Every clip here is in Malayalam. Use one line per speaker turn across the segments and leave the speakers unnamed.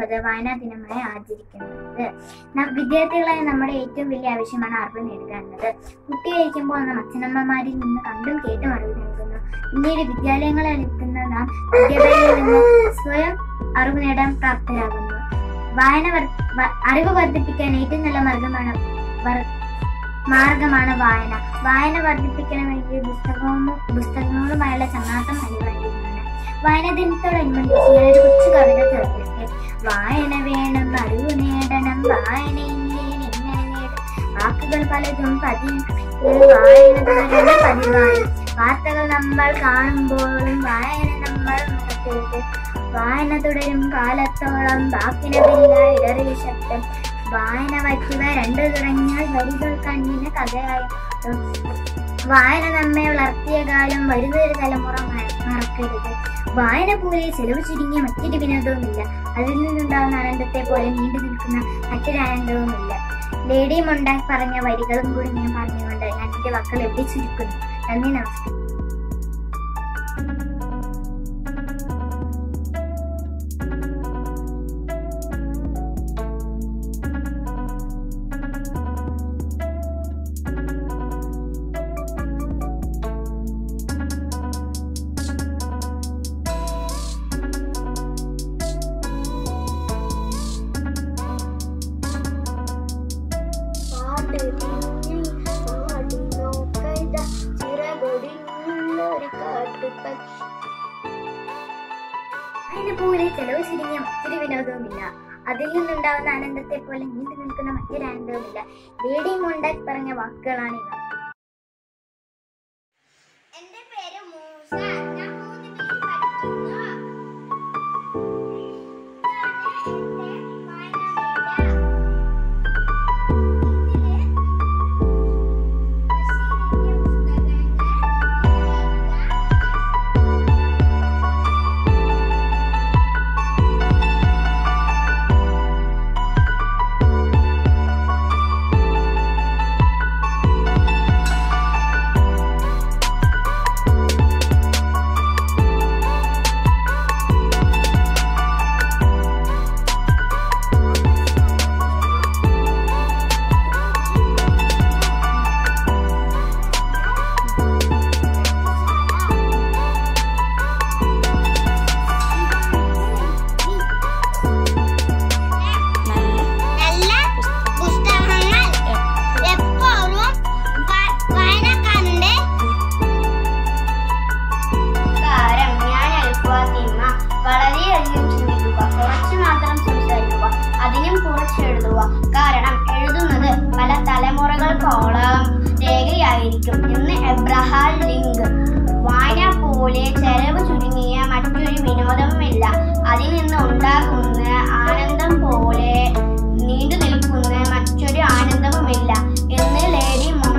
ഒൻപത് വായനാ ദിനമായി ആചരിക്കുന്നത് ന- വിദ്യാർത്ഥികളായ നമ്മുടെ ഏറ്റവും വലിയ ആവശ്യമാണ് അറിവ് നേടുക എന്നത് കുട്ടിയായിരിക്കുമ്പോൾ നാം അച്ഛനമ്മമാരിൽ നിന്ന് കണ്ടും കേട്ടും അറിവ് നൽകുന്നു പിന്നീട് വിദ്യാലയങ്ങളിൽ എത്തുന്ന നാം വിദ്യാലയങ്ങളിൽ നിന്ന് സ്വയം അറിവ് നേടാൻ പ്രാപ്തരാകുന്നു വായന വർ- വ- അറിവ് വർദ്ധിപ്പിക്കാൻ ഏറ്റവും നല്ല മാർഗമാണ് വർ- മാർഗമാണ് വായന വായന വർദ്ധിപ്പിക്കണമെങ്കിൽ പുസ്തകവും പുസ്തകങ്ങളുമായുള്ള ചങ്ങാത്തം അനിവാര്യമാണ് വായന ദിനത്തോടനുബന്ധിച്ച് ഞാനൊരു കൊച്ചു കവിത തീർക്കട്ടെ വായന വേണം അറിവ് നേടണം വായനയില്ലേ എങ്ങനെ നേടും വാക്കുകൾ പലതും പതി വായന തുടരുന്ന പതിവായി വാർത്തകൾ നമ്മൾ കാണുമ്പോഴും വായന നമ്മൾ മറക്കരുത് വായന തുടരും കാലത്തോളം വാക്കിനതില്ല ഇടറിയ ശബ്ദം വായന വയ്ക്കുക രണ്ടു തുടങ്ങിയാൽ വരികൾ കണ്ണിന് കഥയായി വായന നമ്മെ വളർത്തിയ കാലം വരുന്നൊരു തലമുറ മ- മറക്കരുത് വായന പോലെ ചെലവ് ചുരുങ്ങിയ മറ്റൊരു വിനോദവുമില്ല അതിൽ നിന്നുണ്ടാകുന്ന ആനന്ദത്തെ പോലെ നീണ്ടു നിൽക്കുന്ന മറ്റൊരു ആനന്ദവുമില്ല ലേഡി മൊണ്ടാക് പറഞ്ഞ വരികളും കൂടി ഞാൻ പറഞ്ഞുകൊണ്ട് ഞാൻ എന്റെ വാക്കുകൾ എവിടെ ചുരുക്കുന്നു നന്ദി നമസ്കാരം
പാട്ട് തിങ്ങി പാടി നോക്കൈത ചിറകൊടിഞ്ഞൊരു കാട്ടുപക്ഷി
അതിനെ പോലെ ചെലവ് ചുരുങ്ങിയ മറ്റൊരു വിനോദവുമില്ല അതിൽ നിന്നുണ്ടാവുന്ന ആനന്ദത്തെ പോലെ നീണ്ടു നിൽക്കുന്ന മറ്റൊരു ആനന്ദവുമില്ല ലേഡി മോണ്ടാക് പറഞ്ഞ വാക്കുകളാണ് ഇവ
എന്റെ പേര് മൂസ ഞാൻ മൂന്ന് ബിയിൽ പഠിക്കുന്നു ഇതാണ് എന്റെ വായനാമേള. ഇതില് ബഷീറിന്റെ പുസ്തകങ്ങൾ നല്ല പുസ്തകങ്ങൾ എപ്പോഴും വ- വായനക്കാരന്റെ കാരം ഞാൻ എളുപ്പത്തിമ്മ വളരെയധികം ചിന്തിക്കുക കുറച്ച് മാത്രം സംസാരിക്കുക അതിനും കുറച്ച് എഴുതുക കാരണം എഴുതുന്നത് പല തലമുറകൾക്കോളം രേഖയായിരിക്കും എന്ന് എബ്രഹാം ലിങ്ക് വായന പോലെ ചെലവ് ചുരുങ്ങിയ മറ്റൊരു വിനോദവുമില്ല അതിൽ നിന്ന് ഉണ്ടാകുന്ന ആനന്ദം പോലെ നീണ്ടു നിൽക്കുന്ന മറ്റൊരു ആനന്ദവുമില്ല എന്ന് ലേഡി മോ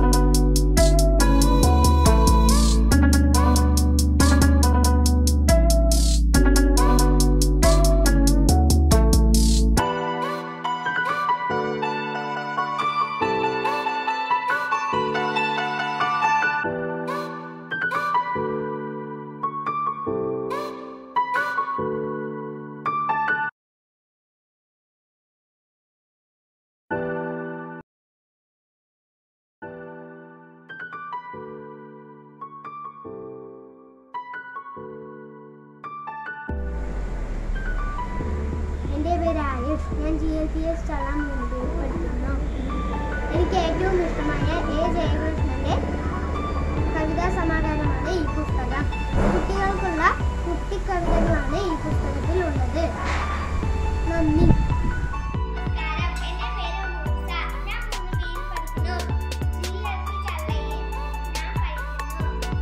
എൻ്റെ പേര് ആയുഷ് ഞാൻ G L P S Chalam മുൻപിൽ പഠിക്കുന്നു എനിക്ക് ഏറ്റവും ഇഷ്ടമായ എ ജയകൃഷ്ണന്റെ കവിതാ സമാഹാരമാണ് ഈ പുസ്തകം കുട്ടികൾക്കുള്ള കുട്ടിക്കവിതകളാണ് ഈ പുസ്തകത്തിൽ ഉള്ളത് നന്ദി
നമസ്കാരം എന്റെ പേര് മൂസ ഞാൻ മൂന്ന് ബിയിൽ പഠിക്കുന്നു ജില്ലത്തി ചള്ളയിൽ ഞാൻ പഠിക്കുന്നു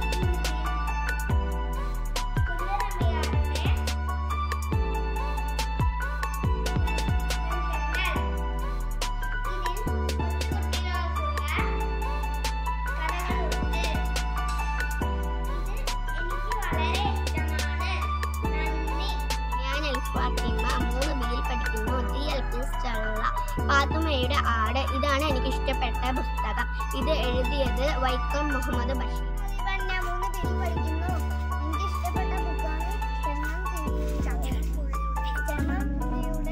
കുഞ്ഞറമ്മിയാരുടെ ഇതിൽ കൊച്ചുകുട്ടികൾക്കുള്ള കഥകളുണ്ട് ഇത് എനിക്ക് വളരെ ഇഷ്ടമാണ് നന്ദി ഞാൻ ഫാത്തിമ മൂന്ന് ബിയിൽ പഠിക്കുന്നു ജി എൽ പി ചള്ള പാത്തുമ്മയുടെ ആട് ഇതാണ് എനിക്ക് ഇഷ്ടപ്പെട്ട പുസ്തകം ഇത് എഴുതിയത് വൈക്കം മുഹമ്മദ് ബഷീർ ഞാൻ മൂന്ന് ബിയിൽ പഠിക്കുന്നു എനിക്ക് ഇഷ്ടപ്പെട്ട ബുക്കാണ് ചെന്നം ചെന്നം പുള്ളിയുടെ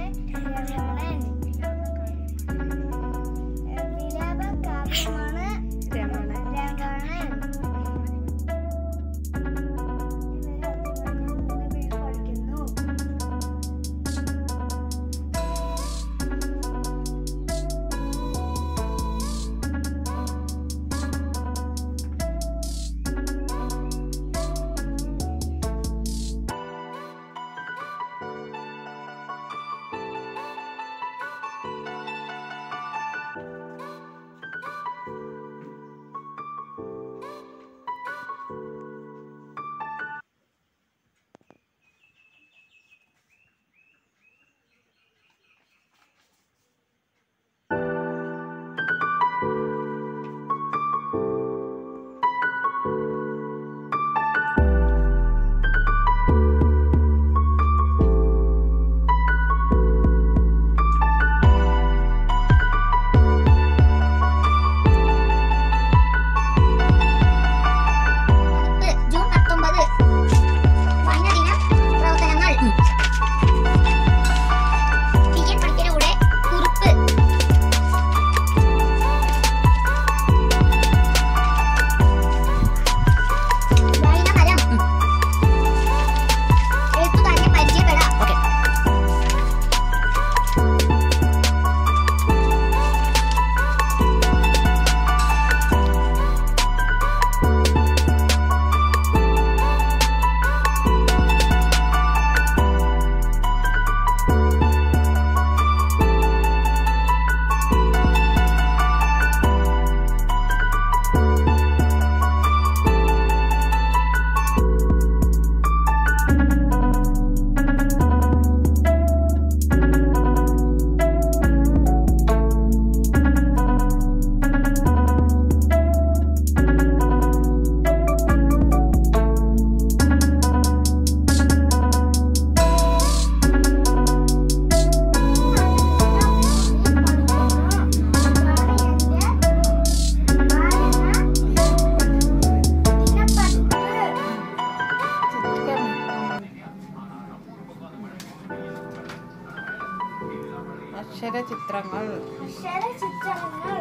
അക്ഷര ചിത്രങ്ങൾ
അക്ഷര ചിത്രങ്ങൾ